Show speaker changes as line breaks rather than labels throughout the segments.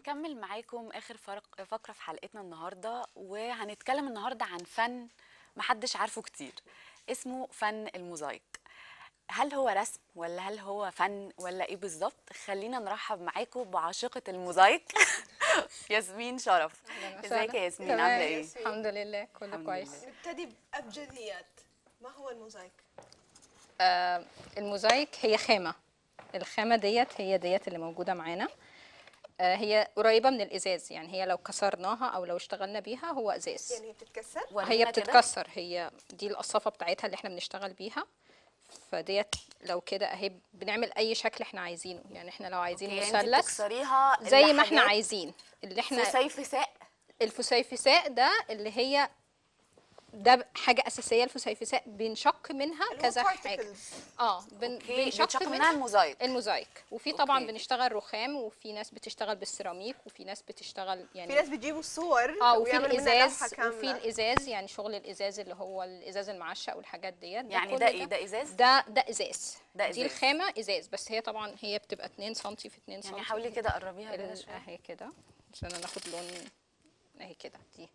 هنكمل معاكم اخر فرق فقره في حلقتنا النهارده وهنتكلم النهارده عن فن محدش عارفه كتير اسمه فن الموزايك هل هو رسم ولا هل هو فن ولا ايه بالظبط خلينا نرحب معاكم بعاشقه الموزايك ياسمين شرف
أهلاً
ازيك
وسهلاً.
يا ياسمين
تمام.
عامله ايه
الحمد لله كله
الحمد
كويس
لله.
نبتدي بأبجديات ما هو الموزايك؟
آه الموزايك هي خامة الخامة ديت هي ديت اللي موجودة معانا آه هي قريبة من الإزاز يعني هي لو كسرناها أو لو اشتغلنا بيها هو إزاز
يعني هي بتتكسر؟
ورينا
هي
كده.
بتتكسر هي دي القصافة بتاعتها اللي احنا بنشتغل بيها فديت لو كده اهي بنعمل اي شكل احنا عايزينه يعني احنا لو عايزين
يعني انت
مثلث
بتكسريها
زي ما احنا
لحاجات
عايزين اللي احنا
فسيفساء
الفسيفساء ده اللي هي ده حاجة أساسية الفسيفساء بنشق منها
اللي هو
كذا حاجة
particles.
اه بن
اوكي
بنشق
بتشق منها
منها
الموزايك
الموزايك وفي طبعا
أوكي.
بنشتغل رخام وفي ناس بتشتغل بالسيراميك وفي ناس بتشتغل يعني
في ناس بيجيبوا الصور
اه وفي
ويعملوا منها
الازاز
لوحة
وفي
كاملة.
الازاز يعني شغل الازاز اللي هو الازاز المعشق والحاجات ديت
يعني
كل
ده ايه ده ازاز
ده ده ازاز
ده
دي
إزاز.
الخامه ازاز بس هي طبعا هي بتبقى 2 سم في 2 سم
يعني حاولي كده قربيها كده
ال-
شويه
اهي كده عشان ناخد لون اهي كده دي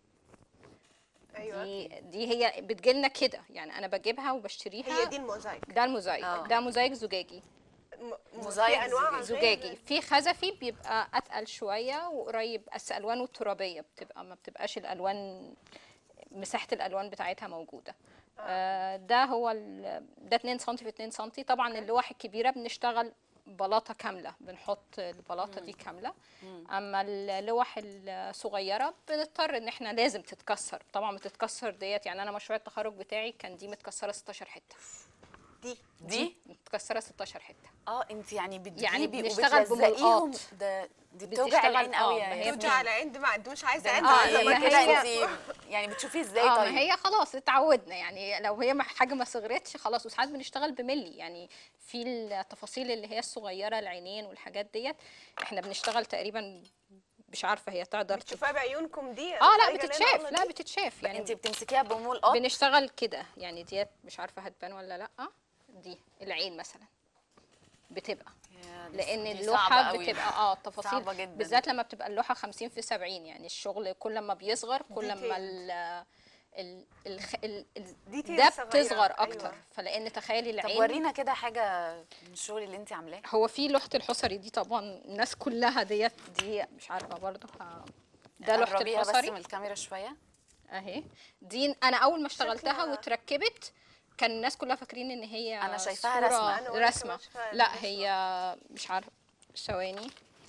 ايوه
دي دي هي بتجيلنا كده يعني انا بجيبها وبشتريها
هي دي الموزايك
ده الموزايك
آه.
ده موزايك زجاجي
م- م-
موزايك
في انواع
زجاجي.
غير-
زجاجي في خزفي بيبقى اتقل شويه وقريب بس الوانه ترابيه بتبقى ما بتبقاش الالوان مساحه الالوان بتاعتها موجوده آه ده هو ال- ده 2 سم في 2 سم طبعا اللوح الكبيره بنشتغل بلاطه كامله بنحط البلاطه دي كامله اما اللوح الصغيره بنضطر ان احنا لازم تتكسر طبعا بتتكسر ديت يعني انا مشروع التخرج بتاعي كان دي متكسره 16 حته
دي
دي
متكسره 16 حته
اه انت يعني بتجيبي
يعني بنشتغل
وبتلزقيهم
بملقاط.
ده دي بتوجع
بتشتغل-
العين قوي
آه،
يا
ما هي
ياسمين.
توجع العين دي ما دي مش عايزه
ده
عين
انت
آه،
عايزة
هي-
ايه
مكان.
كده
هي-
انت يعني بتشوفي ازاي
اه
طيب
ما هي خلاص اتعودنا يعني لو هي ما- حاجه ما صغرتش خلاص وساعات بنشتغل بملي يعني في التفاصيل اللي هي الصغيره العينين والحاجات ديت احنا بنشتغل تقريبا مش عارفه هي تقدر تت-
بتشوفها بعيونكم دي
اه لا
الحاجة اللي
بتتشاف
أنا
لا
قلنا دي؟
بتتشاف
يعني انت
يعني
بتمسكيها بملقط
بنشتغل كده يعني ديت مش عارفه هتبان ولا لا دي العين مثلا بتبقى
يا دي-
لان
دي صعبة
اللوحه
قوي.
بتبقى اه تفاصيل
صعبة جدا.
بالذات لما بتبقى اللوحه 50 في 70 يعني الشغل كل ما بيصغر كل ما
Detailed.
ال ال الخ- ال ال
Details
ده
صغيرة،
بتصغر
أيوة.
اكتر فلان تخيلي
طب
العين
ورينا كده حاجه من الشغل اللي انت عاملاه
هو في لوحه الحصري دي طبعا الناس كلها ديت دي مش عارفه برضه ه- ده لوحه
قربيها بس
الحصري
من الكاميرا شويه
اهي دي انا اول ما اشتغلتها
شكلها-
واتركبت كان الناس كلها فاكرين ان هي
أنا شايفاها
صورة
رسمة.
أنا وأنا
رسمه
كمان شايفاها
لا
رسمة.
هي مش عارفه ثواني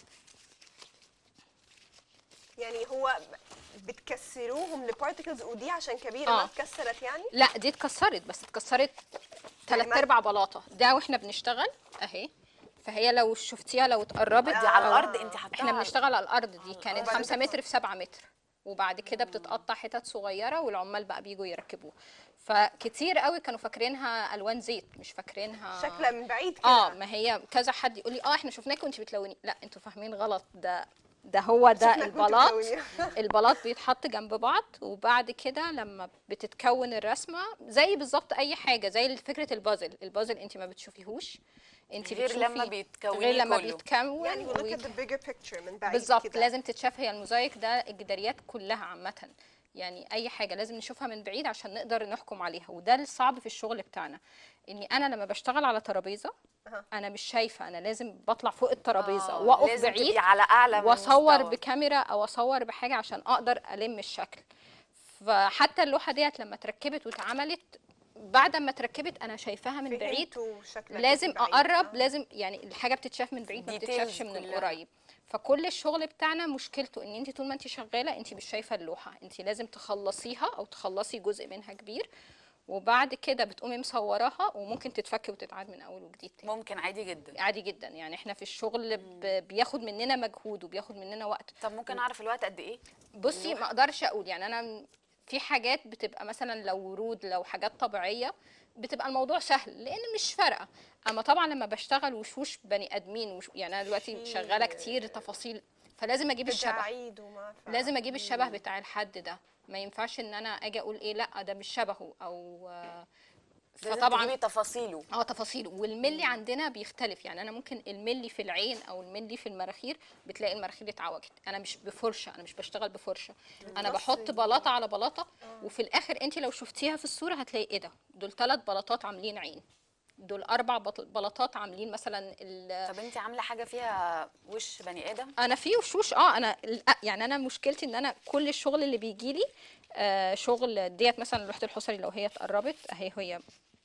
يعني هو بتكسروهم لبارتكلز ودي عشان كبيره
آه.
ما اتكسرت يعني
لا دي اتكسرت بس اتكسرت ثلاث
ما-
ارباع بلاطه ده واحنا بنشتغل اهي فهي لو شفتيها لو اتقربت
دي على
أو-
الارض انت حطاها
احنا
على-
بنشتغل على الارض دي كانت
وبعدين
5 متر في 7 متر وبعد كده بتتقطع حتت صغيره والعمال بقى بيجوا يركبوها فكتير قوي كانوا فاكرينها الوان زيت مش فاكرينها
شكلها من بعيد كده
اه ما هي كذا حد يقول لي اه احنا شفناكي وانت بتلوني لا انتوا فاهمين غلط ده ده هو ده
شفناك وانت
البلاط
بتلوني.
البلاط بيتحط جنب بعض وبعد كده لما بتتكون الرسمه زي بالظبط اي حاجه زي فكره البازل البازل انت ما بتشوفيهوش انت
غير
بتشوفي
لما بيتكوني
غير لما
كله.
بيتكون
يعني we look
ويت-
at the bigger picture من بعيد
بالظبط
كده.
لازم تتشاف هي الموزايك ده الجداريات كلها عامة يعني أي حاجة لازم نشوفها من بعيد عشان نقدر نحكم عليها وده الصعب في الشغل بتاعنا إني أنا لما بشتغل على ترابيزة
أها.
أنا مش شايفة أنا لازم بطلع فوق الترابيزة
آه،
وأقف
لازم
بعيد
تبقي على اعلى من
واصور
مستوى.
بكاميرا او اصور بحاجه عشان اقدر الم الشكل فحتى اللوحه ديت لما اتركبت واتعملت بعد ما اتركبت انا شايفاها من بعيد
فهمتوا شكلك
لازم
من بعيد.
اقرب
آه.
لازم يعني الحاجه بتتشاف من بعيد ما
Details
بتتشافش من
كلها.
القريب فكل الشغل بتاعنا مشكلته ان انت طول ما انت شغاله انت مش شايفه اللوحه انت لازم تخلصيها او تخلصي جزء منها كبير وبعد كده بتقومي مصوراها وممكن تتفك وتتعاد من اول وجديد تاني
ممكن عادي جدا
عادي جدا يعني احنا في الشغل ب- بياخد مننا مجهود وبياخد مننا وقت
طب ممكن اعرف الوقت قد ايه
بصي ما اقدرش اقول يعني انا م- في حاجات بتبقى مثلا لو ورود لو حاجات طبيعيه بتبقى الموضوع سهل لان مش فارقه اما طبعا لما بشتغل وشوش بني ادمين وش يعني انا دلوقتي
في-
شغاله كتير تفاصيل فلازم اجيب الشبه
تجاعيد وما ف-
لازم اجيب الشبه بتاع الحد ده ما ينفعش ان انا اجي اقول ايه لا ده مش شبهه او آه،
لازم
فطبعا
تجيبي تفاصيله
اه تفاصيله والملي عندنا بيختلف يعني انا ممكن الملي في العين او الملي في المراخير بتلاقي المراخير اتعوجت انا مش بفرشه انا مش بشتغل بفرشه انا بحط بلاطه على بلاطه وفي الاخر انت لو شفتيها في الصوره هتلاقي ايه ده دول ثلاث بلاطات عاملين عين دول اربع بط- بلاطات عاملين مثلا ال-
طب انت عامله حاجه فيها وش بني ادم
انا في وشوش اه انا لا، يعني انا مشكلتي ان انا كل الشغل اللي بيجي لي آه شغل ديت مثلا لوحه الحصري لو هي اتقربت اهي هي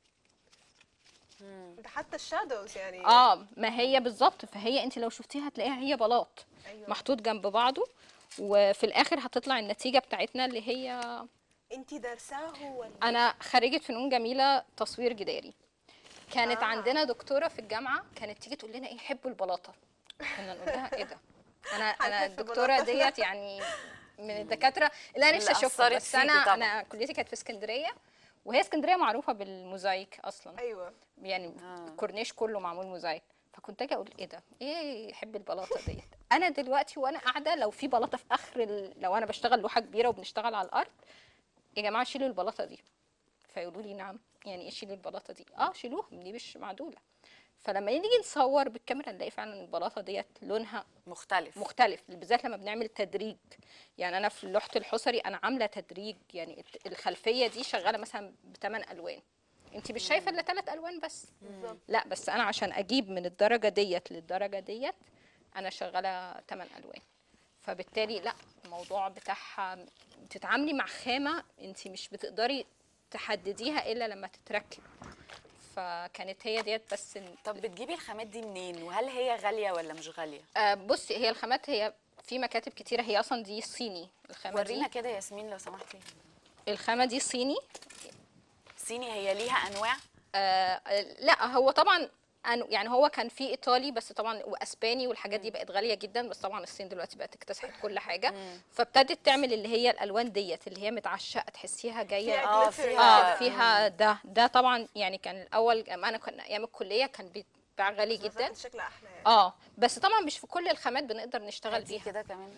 ده حتى الشادوز يعني
اه ما هي بالظبط فهي انت لو شفتيها هتلاقيها هي بلاط
أيوة.
محطوط جنب بعضه وفي الاخر هتطلع النتيجه بتاعتنا اللي هي
انت درساه ولا
انا خريجه فنون جميله تصوير جداري كانت
آه.
آه. عندنا دكتوره في الجامعه كانت تيجي تقول لنا ايه حبوا البلاطه كنا نقول لها ايه ده انا انا
هنحب
الدكتوره
البلاطة.
ديت يعني من الدكاتره اللي انا نفسي
اللي
اشوفها
أثرت
بس
فيكي
انا
طبعاً.
انا كليتي كانت في اسكندريه وهي اسكندريه معروفه بالموزايك اصلا
ايوه
يعني
آه.
الكورنيش كله معمول موزايك فكنت اجي اقول ايه ده ايه يحب البلاطه ديت انا دلوقتي وانا قاعده لو في بلاطه في اخر ال... لو انا بشتغل لوحه كبيره وبنشتغل على الارض يا جماعه شيلوا البلاطه دي فيقولوا لي نعم يعني ايه شيلوا البلاطه دي اه شيلوها دي مش معدوله فلما نيجي نصور بالكاميرا نلاقي فعلا البلاطه ديت لونها
مختلف
مختلف بالذات لما بنعمل تدريج يعني انا في لوحه الحصري انا عامله تدريج يعني الت- الخلفيه دي شغاله مثلا بثمان الوان انت مش شايفه الا ثلاث الوان بس
بالظبط
لا بس انا عشان اجيب من الدرجه ديت للدرجه ديت انا شغاله 8 الوان فبالتالي لا الموضوع بتاعها بتتعاملي مع خامه انت مش بتقدري تحدديها الا لما تتركب فكانت هي ديت بس إن-
طب بتجيبي الخامات دي منين وهل هي غاليه ولا مش غاليه
آه، بصي هي الخامات هي في مكاتب كتيره هي اصلا دي صيني الخامه
ورينا
دي
كده ياسمين لو سمحتي
الخامه دي صيني
صيني هي ليها انواع
آه لا هو طبعا أنا يعني هو كان في ايطالي بس طبعا واسباني والحاجات دي بقت غاليه جدا بس طبعا الصين دلوقتي بقت اكتسحت كل حاجه فابتدت تعمل اللي هي الالوان ديت اللي هي متعشقه تحسيها جايه
فيها
اه
glitter
فيها
اه فيها ده ده طبعا يعني كان الاول أما انا كنا ايام الكليه كان بيتباع غالي
بس
جدا
شكلها احلى يعني
اه بس طبعا مش في كل الخامات بنقدر نشتغل
دي
بيها
كده كمان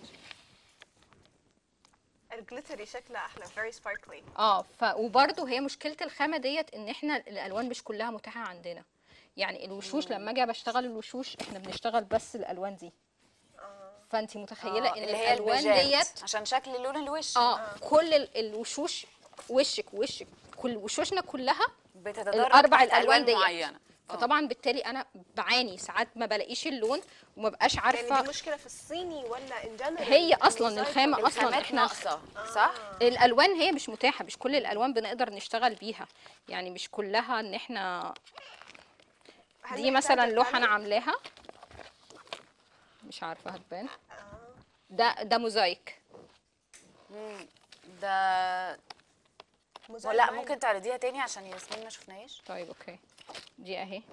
الجليتري شكلها احلى very sparkly
اه ف وبرده هي مشكله الخامه ديت ان احنا الالوان مش كلها متاحه عندنا يعني الوشوش لما اجي بشتغل الوشوش احنا بنشتغل بس الالوان دي فانت متخيله
آه،
ان
اللي هي
الالوان
البيجات
ديت
عشان شكل لون الوش
اه كل ال- الوشوش وشك وشك كل وشوشنا كلها
بتتدرج
الاربع
تحت
الالوان
الوان
ديت
معينه آه.
فطبعا بالتالي انا بعاني ساعات ما بلاقيش اللون وما بقاش
يعني
عارفه
دي مشكله في الصيني ولا ان جنرال
هي أصلاً الخامة أصلاً
الخامات
إحنا-
ناقصه صح
الالوان هي مش متاحه مش كل الالوان بنقدر نشتغل بيها يعني مش كلها ان احنا دي مثلا لوحه انا عاملاها مش عارفه هتبان ده ده موزايك
ده لا ممكن تعرضيها تاني عشان ياسمين ما شفناهاش
طيب اوكي دي اهي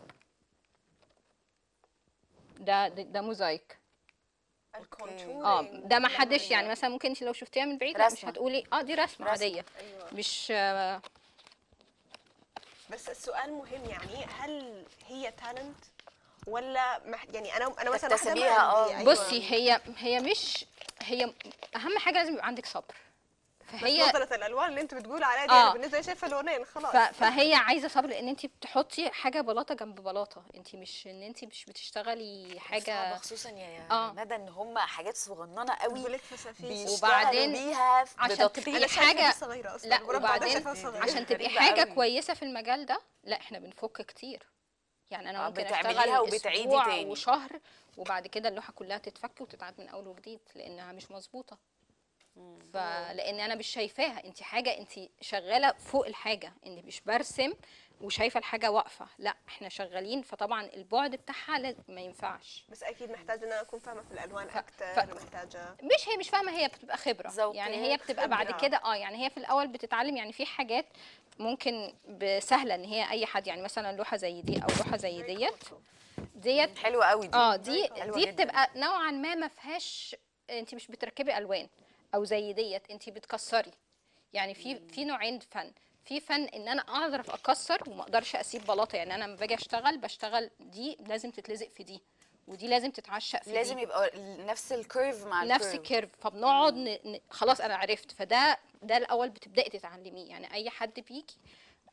ده ده, ده موزايك اه ده ما حدش يعني مثلا ممكن انت لو شفتيها من بعيد لا مش
رسمة.
هتقولي اه دي رسمه,
رسمة.
عاديه
ايوه
مش آه
بس السؤال مهم يعني هل هي تالنت ولا مح... يعني انا انا مثلا واحدة ما
تكتسبيها،
عندي،
آه.
أيوة.
بصي هي هي مش هي اهم حاجه لازم يبقى عندك صبر
بس
فهي
نظرة الالوان اللي انت بتقول عليها دي
آه.
انا بالنسبه لي شايفه لونين خلاص
ف- فهي عايزه صبر لان انت بتحطي حاجه بلاطه جنب بلاطه انت مش ان انت مش بتشتغلي
صعبة
حاجه
خصوصا يا يا
آه.
ندى ان هم حاجات صغننه قوي
بقولك فسافيس
بيشتغلوا
وبعدين
بيها
عشان
بدقيق.
تبقي
انا شايفة
حاجه
دي صغيره اصلا
لا
بقولك بعدها
وبعدين
شايفاها صغيرة.
عشان تبقي
غريبة
حاجه
قوي.
كويسه في المجال ده لا احنا بنفك كتير يعني انا
آه،
ممكن
بتعمليها
اشتغل
وبتعيدي
اسبوع
تاني.
وشهر وبعد كده اللوحه كلها تتفك وتتعاد من اول وجديد لانها مش مظبوطه فلان انا مش شايفاها انت حاجه انت شغاله فوق الحاجه انت مش برسم وشايفه الحاجه واقفه لا احنا شغالين فطبعا البعد بتاعها لاز- ما ينفعش
بس اكيد محتاجه ان انا اكون فاهمه في الالوان
ف-
اكتر محتاجه
مش هي مش فاهمه هي بتبقى خبره
ذوقيات،
يعني هي بتبقى بعد
خبرة.
كده اه يعني هي في الاول بتتعلم يعني في حاجات ممكن بسهله ان هي اي حد يعني مثلا لوحه زي دي او لوحه زي ديت ديت
حلوه قوي دي
اه دي
حلوة
دي
جداً.
بتبقى نوعا ما ما فيهاش انت مش بتركبي الوان او زي ديت انت بتكسري يعني في في نوعين فن في فن ان انا اعرف اكسر وما اقدرش اسيب بلاطه يعني انا لما باجي اشتغل بشتغل دي لازم تتلزق في دي ودي لازم تتعشق في
لازم
دي.
يبقى نفس الكيرف مع
نفس
الكيرف.
الكيرف فبنقعد ن... ن... خلاص انا عرفت فده ده الاول بتبداي تتعلميه يعني اي حد بيجي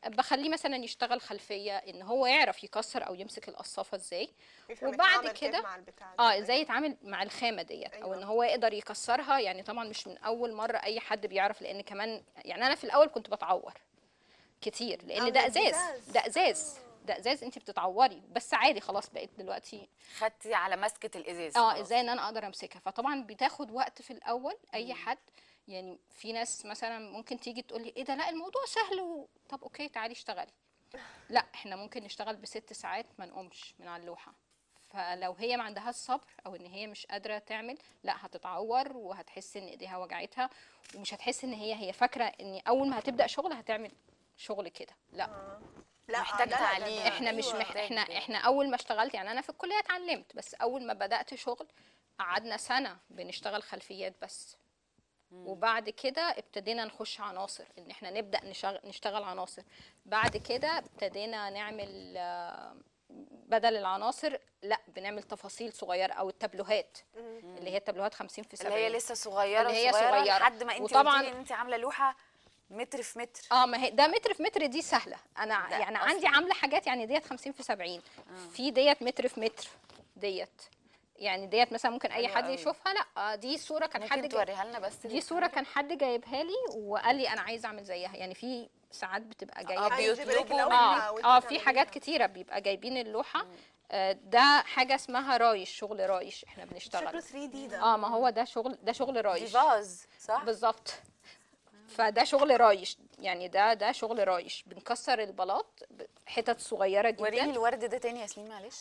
بخليه مثلا يشتغل خلفيه ان هو يعرف يكسر او يمسك القصافه ازاي
يفهم
وبعد
يتعامل كيف
كده-
مع البتاع ده.
اه ازاي يتعامل مع الخامه ديت او
أيوة.
ان هو يقدر يكسرها يعني طبعا مش من اول مره اي حد بيعرف لان كمان يعني انا في الاول كنت بتعور كتير
آه،
لان ده
ده
ازاز
إزاز.
ده ازاز ده ازاز انت بتتعوري بس عادي خلاص بقيت دلوقتي
خدتي على مسكه الازاز
اه
خلاص.
ازاي ان انا اقدر امسكها فطبعا بتاخد وقت في الاول اي حد يعني في ناس مثلا ممكن تيجي تقول لي ايه ده لا الموضوع سهل و... طب اوكي تعالي اشتغلي لا احنا ممكن نشتغل بست ساعات ما نقومش من على اللوحه فلو هي ما عندهاش صبر او ان هي مش قادره تعمل لا هتتعور وهتحس ان ايديها وجعتها ومش هتحس ان هي هي فاكره ان اول ما هتبدا شغل هتعمل شغل كده لا
لا
محتاج
لا، لا، لا،
تعليم.
ده-
احنا مش
أيوة.
مح... احنا احنا اول ما اشتغلت يعني انا في الكليه اتعلمت بس اول ما بدات شغل قعدنا سنه بنشتغل خلفيات بس وبعد كده ابتدينا نخش عناصر ان احنا نبدا نشغل نشتغل عناصر بعد كده ابتدينا نعمل آه، بدل العناصر لا بنعمل تفاصيل صغيره او التابلوهات اللي هي التابلوهات 50 في 70
اللي هي لسه صغيره
اللي هي
صغيره,
صغيرة.
لحد ما انت
وطبعاً-
قلتي ان انت عامله لوحه متر في متر
اه ما هي ده متر في متر دي سهله انا
ده
يعني
أصلاً.
عندي عامله حاجات يعني ديت 50 في 70 في ديت متر في متر ديت يعني ديت مثلا ممكن اي
حلوة
حد
قوي.
يشوفها لا آه، دي صوره كان حد
ممكن
جاي
توريها لنا بس
دي صوره كان حد جايبها لي وقال لي انا عايز اعمل زيها يعني في ساعات بتبقى
اه
جايه
بيجيب لك
بيطلبوا
اللوحة
اه
وانت
اه في
تعمليها.
حاجات كتيره بيبقى جايبين اللوحه آه ده حاجه اسمها رايش شغل رايش احنا
شكله
بنشتغل
3 دي ده
اه ما هو ده شغل ده شغل
دي
رايش
فاز صح
بالظبط فده شغل رايش يعني ده ده شغل رايش بنكسر البلاط حتت صغيره
وريني
جدا
الورد ده تاني يا ياسمين معلش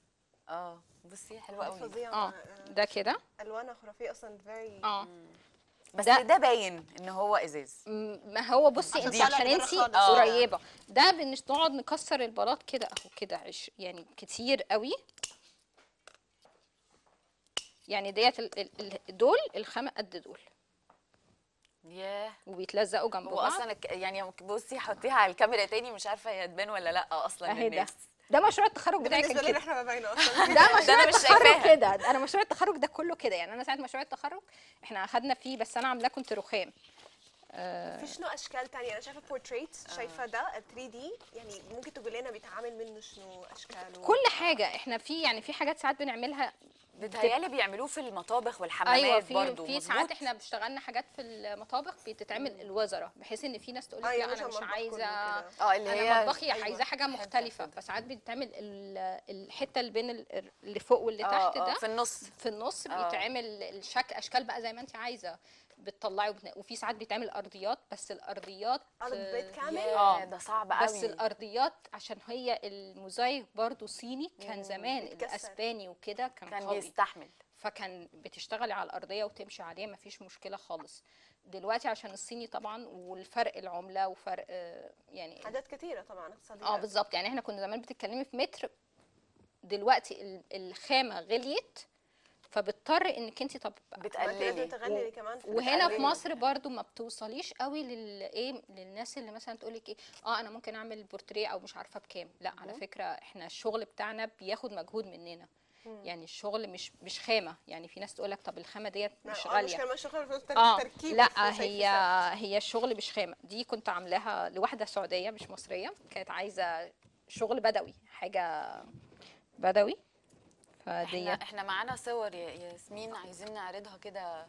اه بصي حلوه قوي
فظيعه
اه ده كده
الوانها خرافيه اصلا فيري
اه
بس
ده-
ده, باين ان هو ازاز
م- ما هو بصي
عشان
انت
طالع
عشان
بره
انت
خالص.
آه.
قريبه ده بنقعد نكسر البلاط كده اهو كده عش يعني كتير قوي يعني ديت ال- ال- ال- دول الخامه قد دول
ياه
وبيتلزقوا جنب
هو
بعض
اصلا الك- يعني بصي حطيها على الكاميرا تاني مش عارفه هي تبان ولا لا اصلا
اهي ده
للناس
ده مشروع التخرج
ده
بتاعي
بالنسبه
كان
لنا
كده
احنا ما باينه اصلا
ده
ده
مشروع
أنا مش
التخرج
شايفاها.
كده انا مشروع التخرج ده كله كده يعني انا ساعه مشروع التخرج احنا اخدنا فيه بس انا عاملاه كنت رخام
في شنو اشكال تانية انا شايفه بورتريت شايفه ده 3 دي يعني ممكن تقول لنا بيتعامل منه شنو اشكاله
كل حاجه احنا في يعني في حاجات ساعات بنعملها
بتهيالي بيعملوه في المطابخ والحمامات
ايوه في
برضو
في
مظبوط؟
ساعات احنا اشتغلنا حاجات في المطابخ بتتعمل الوزره بحيث ان في ناس تقول لك
ايوه
لا
مش
انا مش
المطبخ كله
عايزه
كده.
اه اللي هي
انا مطبخي
أيوة،
عايزه حاجه
حتة
مختلفه
كده.
فساعات بتتعمل ال- الحته اللي بين ال- اللي فوق واللي
آه،
تحت
آه،
ده
في النص
في النص
آه.
بيتعمل الشكل اشكال بقى زي ما انت عايزه بتطلعي وبت... وفي ساعات بيتعمل ارضيات بس الارضيات
قلب بيت كامل
ياه، ده صعب قوي
بس الارضيات عشان هي الموزايك برضو صيني كان زمان
بيتكسر.
الاسباني وكده كان,
كان
قوي
بيستحمل
فكان بتشتغلي على الارضيه وتمشي عليها مفيش مشكله خالص دلوقتي عشان الصيني طبعا والفرق العمله وفرق آه، يعني
حاجات كتيره طبعا اقتصاديه
اه بالظبط يعني احنا كنا زمان بتتكلمي في متر دلوقتي ال- الخامه غليت فبضطر انك انت طب
دلوقتي لازم
بتقللي
تغلي كمان في
وهنا في
التقليل.
مصر برضو ما بتوصليش قوي لل ايه للناس اللي مثلا تقول لك ايه اه انا ممكن اعمل بورتريه او مش عارفه بكام لا على فكره احنا الشغل بتاعنا بياخد مجهود مننا يعني الشغل مش مش خامه يعني في ناس تقول لك طب الخامه ديت
لا،
مش
آه،
غاليه
مش كلمه شغل في التر-
اه
تركيب
لا
في شيء
هي
في
هي الشغل مش خامه دي كنت عاملاها لواحده سعوديه مش مصريه كانت عايزه شغل بدوي حاجه بدوي
احنا
فديت
احنا معانا صور يا يا ياسمين عايزين نعرضها كده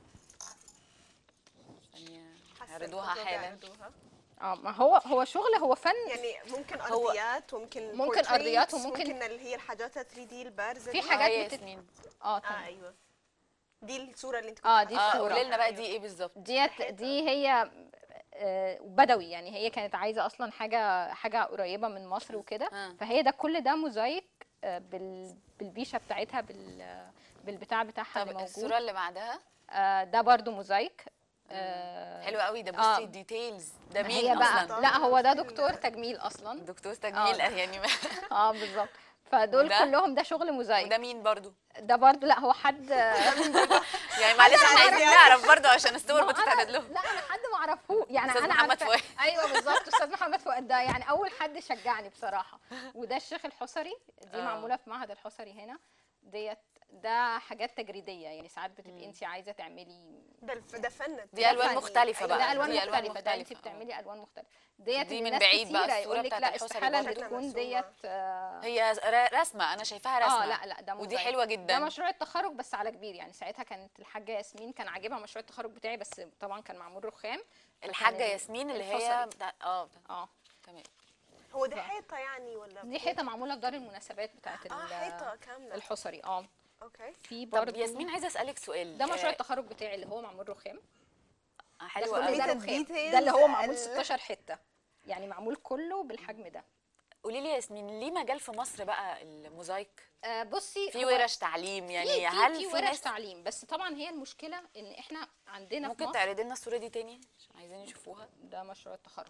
يعني
حاسة
نعرضوها
الخطوة
حالا
بيعرضوها.
اه ما هو هو شغل هو فن
يعني ممكن
هو-
ارضيات وممكن
ممكن
portraits،
أرضيات وممكن-
ممكن اللي هي الحاجات 3 دي البارزه
في
دي.
حاجات
آه، يا
بتت-
ياسمين
اه
اه
تمام
ايوه دي الصوره اللي انت كنت
اه دي
اه
الصورة.
قولي لنا بقى دي ايه بالظبط
ديت دي هي آه، بدوي يعني هي كانت عايزه اصلا حاجه حاجه قريبه من مصر وكده
آه.
فهي ده كل ده موزايك آه، بال بالبيشه بتاعتها بال بالبتاع بتاعها
طب
اللي موجود
الصوره اللي بعدها
آه، ده برضو موزايك آه،
حلو قوي ده بصي
آه.
الديتيلز ده
ما
مين
هي بقى
اصلا
لا هو ده دكتور تجميل اصلا
دكتور تجميل
آه.
يعني
اه بالظبط فدول
وده؟
كلهم ده شغل موزايك
وده مين برضو
ده برضو لا هو حد
يعني معلش احنا عايزين نعرف برضو عشان الصور
ما
بتتعرض
أنا-
لهم
لا انا حد ما اعرفه يعني
أستاذ
انا
محمد
عارفة-
فؤاد.
ايوه بالظبط استاذ محمد فؤاد ده يعني اول حد شجعني بصراحه وده الشيخ الحصري دي
آه.
معموله في معهد الحصري هنا ديت ده حاجات تجريديه يعني ساعات بتبقي انت عايزه تعملي
ده الف- ده فن
دي ألوان
فني.
مختلفة
أيوة،
بقى.
ده الوان
دي ألوان
مختلفه ده انت
مختلفة.
بتعملي الوان مختلفه ديت
دي
اللي
من
ناس
بعيد بقى
كتيرة
الصورة
يقول لك
بتاعت
لا
الحوسة
استحاله ان
اللي
تكون
مرسومة.
ديت آه،
هي ر- رسمه انا شايفاها رسمه
اه لا لا ده
ودي
موزايك.
حلوه جدا
ده مشروع التخرج بس على كبير يعني ساعتها كانت الحاجه ياسمين كان عاجبها مشروع التخرج بتاعي بس طبعا كان معمول رخام فكان
الحاجه
ال-
ياسمين اللي هي
الحصري.
بتاع اه
اه
تمام
هو دي حيطه يعني ولا
دي حيطه معموله في دار المناسبات بتاعت
اه
ال-
حيطه كامله
الحصري اه
اوكي
في
طب
برضه
ياسمين عايزه اسالك سؤال
ده مشروع
آه،
التخرج بتاعي اللي هو معمول رخام
آه،
ده
حلو
كل
قوي
ده
Detail-
رخام
details
ده اللي هو معمول
ال-
16 حته يعني معمول كله بالحجم ده
قولي لي يا ياسمين ليه مجال في مصر بقى الموزايك
آه بصي
في
هو
ورش تعليم يعني
في
هل
في,
في,
في ورش
ناس
تعليم بس طبعا هي المشكله ان احنا عندنا في
ممكن
مصر
تعرضي لنا الصوره دي تاني عشان عايزين يشوفوها
ده مشروع التخرج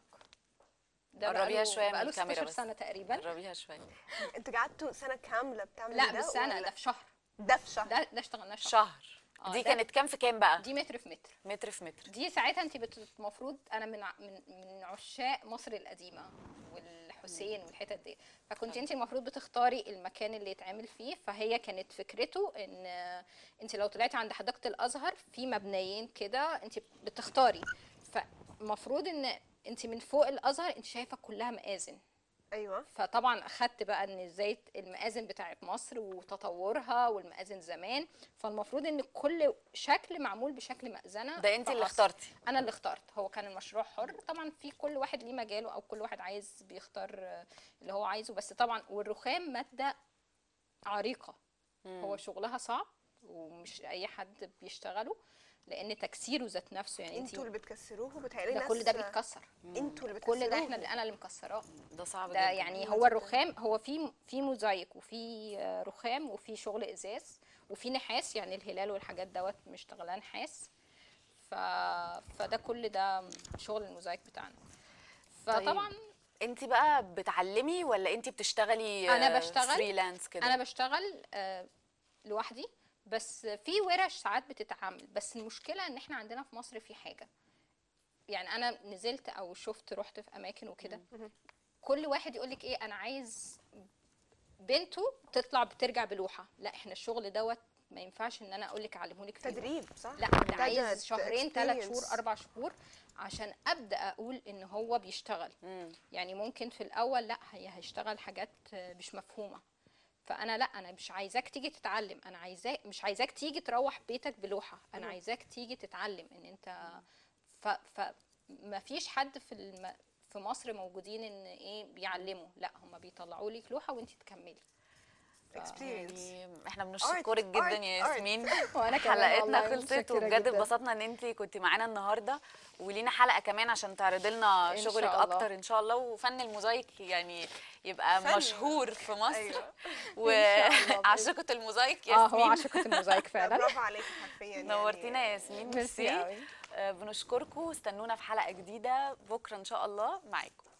ده
قربيها
بقاله-
شوية من
بقاله
الكاميرا
16
بس.
سنه تقريبا
قربيها شويه
انتوا قعدتوا سنه كامله بتعملوا
لا
ده
بالسنه
ولا-
ده في شهر
ده في شهر
ده ده اشتغلناه شهر
شهر
آه،
دي
ده-
كانت كام في كام بقى
دي متر في متر
متر في متر
دي ساعتها انت بت- المفروض انا من ع- من من عشاق مصر القديمه والحسين والحتت دي فكنت انت المفروض بتختاري المكان اللي يتعمل فيه فهي كانت فكرته ان انت لو طلعتي عند حديقه الازهر في مبنيين كده انت بتختاري فالمفروض ان انت من فوق الازهر انت شايفه كلها مآذن
ايوه
فطبعا اخدت بقى ان ازاي المآذن بتاعت مصر وتطورها والمآذن زمان فالمفروض ان كل شكل معمول بشكل مأذنة
ده انت اللي
فخاص.
اخترتي
انا اللي اخترت هو كان المشروع حر طبعا في كل واحد ليه مجاله او كل واحد عايز بيختار آه، اللي هو عايزه بس طبعا والرخام مادة عريقة هو شغلها صعب ومش اي حد بيشتغله لان تكسيره ذات نفسه يعني
انتوا
انت
اللي بتكسروه بتهيألي
ده
ناس
كل ده بيتكسر
انتوا اللي بتكسروه
كل ده احنا اللي انا اللي مكسراه
ده صعب
ده
جدا
يعني هو الرخام هو في في موزايك وفي آه، رخام وفي شغل ازاز وفي نحاس يعني الهلال والحاجات دوت مشتغلاه نحاس ف... فده كل ده شغل الموزايك بتاعنا فطبعا
انت بقى بتعلمي ولا انت بتشتغلي
أنا بشتغل.
فريلانس كده
انا بشتغل آه، لوحدي بس في ورش ساعات بتتعمل بس المشكله ان احنا عندنا في مصر في حاجه يعني انا نزلت او شفت رحت في اماكن وكده كل واحد يقول لك ايه انا عايز بنته تطلع بترجع بلوحه لا احنا الشغل دوت ما ينفعش ان انا اقول لك اعلمه لك
تدريب صح
لا ده
محتاجة
عايز شهرين ثلاث شهور
experience.
اربع شهور عشان ابدا اقول ان هو بيشتغل
مم.
يعني ممكن في الاول لا هي هيشتغل حاجات مش مفهومه فانا لا انا مش عايزاك تيجي تتعلم انا عايزاك مش عايزاك تيجي تروح بيتك بلوحه انا عايزاك تيجي تتعلم ان انت ف ف ما فيش حد في الم... في مصر موجودين ان ايه بيعلموا لا هم بيطلعوا لك لوحه وانت تكملي
experience
يعني احنا بنشكرك جدا
art,
يا
art.
ياسمين
وانا
حلقتنا خلصت وبجد اتبسطنا ان انت كنت معانا النهارده ولينا حلقه كمان عشان تعرضي لنا
إن
شغلك
شاء الله.
اكتر ان شاء الله وفن الموزايك يعني يبقى
فن.
مشهور في مصر
أيوة.
الله.
وعشقة الموزايك
اه هو
ياسمين
عشقة الموزايك
لا،
فعلا
برافو عليك حرفيا يعني.
نورتينا يا ياسمين
ميرسي
ميرسي
قوي
آه، بنشكركم استنونا في حلقه جديده بكره ان شاء الله معاكم